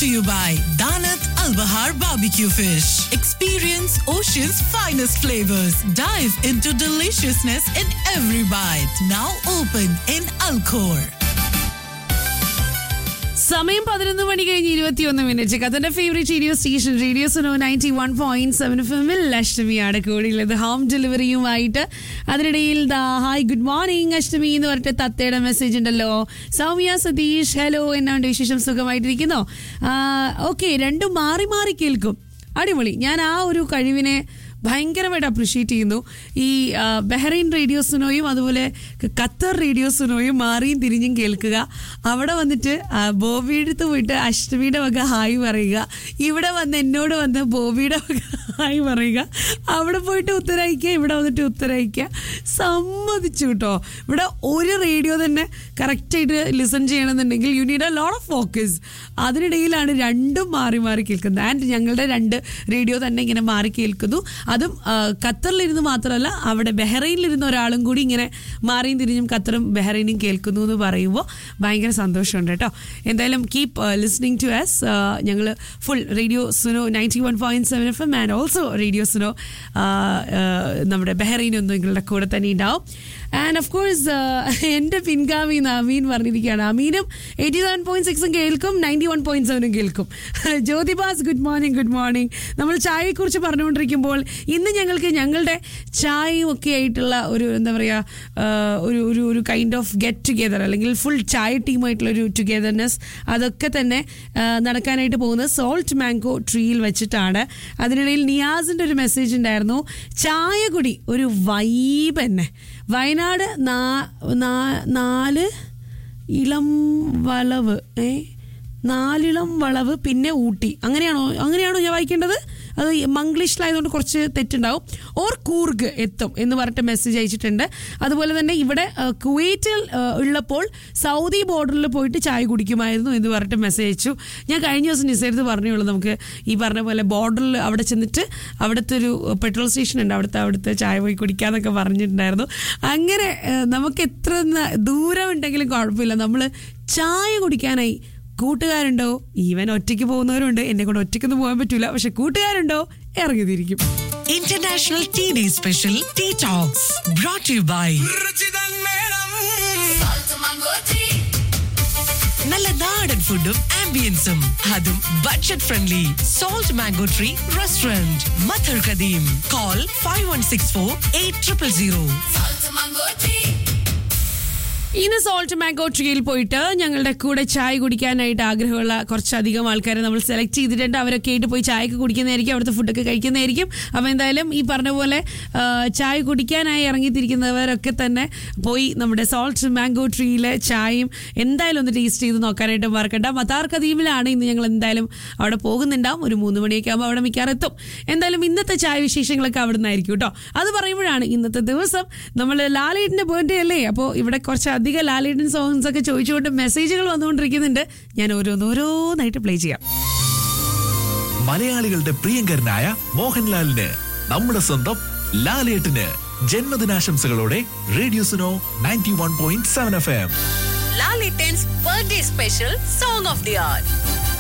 to you by Danat Al Bahar Barbecue Fish. Experience Ocean's finest flavors. Dive into deliciousness in every bite. Now open in Alcor. സമയം പതിനൊന്ന് മണി കഴിഞ്ഞ് ഇരുപത്തിയൊന്ന് minute കഥന്റെ favourite radio station radio Suno ninety one point seven ഫിമിൽ അഷ്ടമിയാണ് കൂടിയുള്ളത് home ഡെലിവറിയുമായിട്ട് അതിനിടയിൽ ദാ ഹായ് ഗുഡ് മോർണിംഗ് അഷ്ടമി എന്ന് പറഞ്ഞിട്ട് തത്തയുടെ മെസ്സേജ് ഉണ്ടല്ലോ സൗമ്യ സതീഷ് ഹലോ എന്നാണ്ട് വിശേഷം സുഖമായിട്ടിരിക്കുന്നോ ഓക്കെ രണ്ടും മാറി മാറി കേൾക്കും അടിപൊളി ഞാൻ ആ ഒരു കഴിവിനെ ഭയങ്കരമായിട്ട് അപ്രിഷ്യേറ്റ് ചെയ്യുന്നു ഈ ആ, ബഹ്റൈൻ റേഡിയോ സുനോയും അതുപോലെ ഖത്തർ റേഡിയോ സുനോയും മാറിയും തിരിഞ്ഞും കേൾക്കുക അവിടെ വന്നിട്ട് ആ, ബോബിയുടെ അടുത്ത് പോയിട്ട് അഷ്ടമിയുടെ വക ഹായ് പറയുക ഇവിടെ വന്ന് എന്നോട് വന്ന് ബോബിയുടെ വക ഹായ് പറയുക അവിടെ പോയിട്ട് ഉത്തരയിക്കുക ഇവിടെ വന്നിട്ട് ഉത്തരയിക്കുക സമ്മതിച്ചു കേട്ടോ ഇവിടെ ഒരു റേഡിയോ തന്നെ കറക്റ്റായിട്ട് ലിസൺ ചെയ്യണമെന്നുണ്ടെങ്കിൽ you need a lot of focus അതിനിടയിലാണ് രണ്ടും മാറി മാറി കേൾക്കുന്നത് ആൻഡ് ഞങ്ങളുടെ രണ്ട് റേഡിയോ തന്നെ ഇങ്ങനെ മാറി കേൾക്കുന്നു അതും ആ, ഖത്തറിലിരുന്ന് മാത്രമല്ല അവിടെ ബഹ്റൈനിലിരുന്ന ഒരാളും കൂടി ഇങ്ങനെ മാറിയും തിരിഞ്ഞും ഖത്തറും ബഹ്റൈനും കേൾക്കുന്നു എന്ന് പറയുമ്പോൾ ഭയങ്കര സന്തോഷമുണ്ട് കേട്ടോ എന്തായാലും കീപ് ലിസ്ണിംഗ് ടു എസ് ഞങ്ങൾ full radio Suno ninety one point seven F M and also radio Suno നമ്മുടെ ബഹ്റൈനൊന്നും നിങ്ങളുടെ കൂടെ തന്നെ ഉണ്ടാവും ആൻഡ് ഓഫ് കോഴ്സ് എൻ്റെ പിൻഗാമി എന്ന് അമീൻ പറഞ്ഞിരിക്കുകയാണ് അമീനും എയ്റ്റി സെവൻ പോയിന്റ് സിക്സും കേൾക്കും നയൻറ്റി വൺ പോയിന്റ് സെവനും കേൾക്കും ജ്യോതിബാസ് ഗുഡ് മോർണിംഗ് ഗുഡ് മോർണിംഗ് നമ്മൾ ചായയെക്കുറിച്ച് പറഞ്ഞുകൊണ്ടിരിക്കുമ്പോൾ ഇന്ന് ഞങ്ങൾക്ക് ഞങ്ങളുടെ ചായയും ഒക്കെ ആയിട്ടുള്ള ഒരു എന്താ പറയുക ഒരു ഒരു ഒരു കൈൻഡ് ഓഫ് ഗെറ്റ് ടുഗെദർ അല്ലെങ്കിൽ ഫുൾ ചായ ടീമായിട്ടുള്ള ഒരു ടുഗെദർനെസ് അതൊക്കെ തന്നെ ആ, നടക്കാനായിട്ട് പോകുന്നത് സോൾട്ട് മാംഗോ ട്രീയിൽ വെച്ചിട്ടാണ് അതിനിടയിൽ നിയാസിൻ്റെ ഒരു മെസ്സേജ് ഉണ്ടായിരുന്നു ചായ കുടി ഒരു വൈബ് തന്നെ വയനാട് നാ- നാ- നാല് ഇളം വളവ് ഏ നാലിളം വളവ് പിന്നെ ഊട്ടി അങ്ങനെയാണോ അങ്ങനെയാണോ ഞാൻ വായിക്കേണ്ടത് അത് മംഗ്ലീഷിലായതുകൊണ്ട് കുറച്ച് തെറ്റുണ്ടാവും ഓർ കൂർഗ് എത്തും എന്ന് പറഞ്ഞിട്ട് മെസ്സേജ് അയച്ചിട്ടുണ്ട് അതുപോലെ തന്നെ ഇവിടെ ആ, കുവൈറ്റിൽ ആ, ഉള്ളപ്പോൾ സൗദി ബോർഡറിൽ പോയിട്ട് ചായ കുടിക്കുമായിരുന്നു എന്ന് പറഞ്ഞിട്ട് മെസ്സേജ് അയച്ചു ഞാൻ കഴിഞ്ഞ ദിവസം നിസേരത്ത് പറഞ്ഞുള്ളൂ നമുക്ക് ഈ പറഞ്ഞ പോലെ ബോർഡറിൽ അവിടെ ചെന്നിട്ട് അവിടുത്തെ ഒരു പെട്രോൾ സ്റ്റേഷൻ ഉണ്ട് അവിടുത്തെ അവിടുത്തെ ചായ പോയി കുടിക്കാന്നൊക്കെ പറഞ്ഞിട്ടുണ്ടായിരുന്നു അങ്ങനെ ആ, നമുക്ക് എത്ര ന- ദൂരം ഉണ്ടെങ്കിലും കുഴപ്പമില്ല നമ്മൾ ചായ കുടിക്കാനായി കൂട്ടുകാരുണ്ടോ ഈവൻ ഒറ്റയ്ക്ക് പോകുന്നവരുണ്ട് എന്നെ കൊണ്ട് ഒറ്റയ്ക്കൊന്നും പോകാൻ പറ്റൂല പക്ഷെ കൂട്ടുകാരുണ്ടോ ഇറങ്ങി തിരിക്കും International Tea Day Special Tea Talks. Brought to you by നല്ല നാടൻ ഫുഡും ആംബിയൻസും അതും budget friendly salt mango tree restaurant മഥർ കദീം call five one six four eight triple zero ഇന്ന് സോൾട്ട് മാംഗോ ട്രീയിൽ പോയിട്ട് ഞങ്ങളുടെ കൂടെ ചായ കുടിക്കാനായിട്ട് ആഗ്രഹമുള്ള കുറച്ചധികം ആൾക്കാരെ നമ്മൾ സെലക്ട് ചെയ്തിട്ടുണ്ട് അവരൊക്കെ ആയിട്ട് പോയി ചായയൊക്കെ കുടിക്കുന്നതായിരിക്കും അവിടുത്തെ ഫുഡൊക്കെ കഴിക്കുന്നതായിരിക്കും അപ്പോൾ എന്തായാലും ഈ പറഞ്ഞ പോലെ ആ, ചായ കുടിക്കാനായി ഇറങ്ങിത്തിരിക്കുന്നവരൊക്കെ തന്നെ പോയി നമ്മുടെ സോൾട്ട് മാംഗോ ട്രീയിലെ ചായയും എന്തായാലും ഒന്ന് ടേസ്റ്റ് ചെയ്ത് നോക്കാനായിട്ട് മറക്കണ്ട മത്താർ കദീമിലാണ് ഇന്ന് ഞങ്ങൾ എന്തായാലും അവിടെ പോകുന്നുണ്ടാവും ഒരു മൂന്ന് മണിയൊക്കെ ആകുമ്പോൾ അവിടെ മിക്കാറ് എത്തും എന്തായാലും ഇന്നത്തെ ചായ വിശേഷങ്ങളൊക്കെ അവിടെ നിന്നായിരിക്കും കേട്ടോ അത് പറയുമ്പോഴാണ് ഇന്നത്തെ ദിവസം നമ്മൾ ലാലേട്ടിന്റെ ബർത്ത്ഡേ അല്ലേ അപ്പോൾ ഇവിടെ കുറച്ച് അധികം ലാലേട്ടൻ സോങ്സ് ഒക്കെ ചോദിച്ചുകൊണ്ട് മെസ്സേജുകൾ വന്നുകൊണ്ടിരിക്കുന്നുണ്ട് ഞാൻ ഓരോന്നോരോന്നായിട്ട് പ്ലേ ചെയ്യാം മലയാളികളുടെ പ്രിയങ്കരനായ മോഹൻലാലിന് നമ്മുടെ സ്വന്തം ലാലേട്ടന് ജന്മദിനാശംസകളോടെ radio Suno ninety one point seven F M ലാലിറ്റൻസ് birthday special song of the R